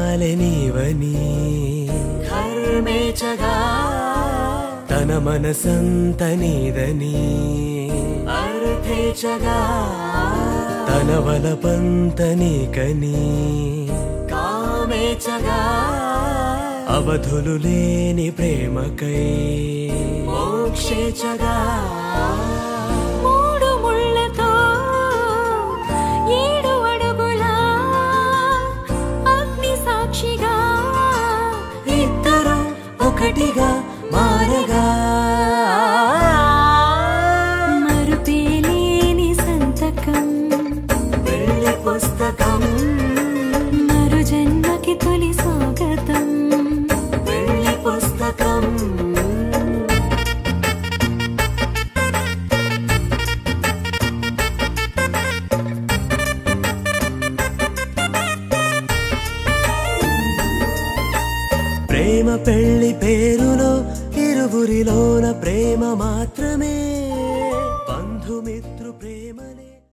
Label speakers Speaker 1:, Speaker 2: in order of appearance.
Speaker 1: తెలియాలే నీవని
Speaker 2: కర్మేచగా
Speaker 1: తన మనసంత నీదని
Speaker 2: అర్థేచగా
Speaker 1: తన వలపంత నీకని
Speaker 2: కామేచగా
Speaker 1: అవధులు లేని ప్రేమకై
Speaker 2: మోక్షేచగా
Speaker 3: మూడు ముళ్ళతో ఏడు అడుగుల అగ్ని సాక్షిగా
Speaker 2: ఇద్దరు ఒకటిగా మారగా
Speaker 3: మరుపేలేని సంతకం
Speaker 2: వెళ్ళి పుస్తకం
Speaker 3: మరు జన్మకి తొలి స్వాగతం
Speaker 2: వెళ్ళి పుస్తకం
Speaker 1: ప్రేమ పెళ్లి పేరులో ఇరువురిలోన ప్రేమ మాత్రమే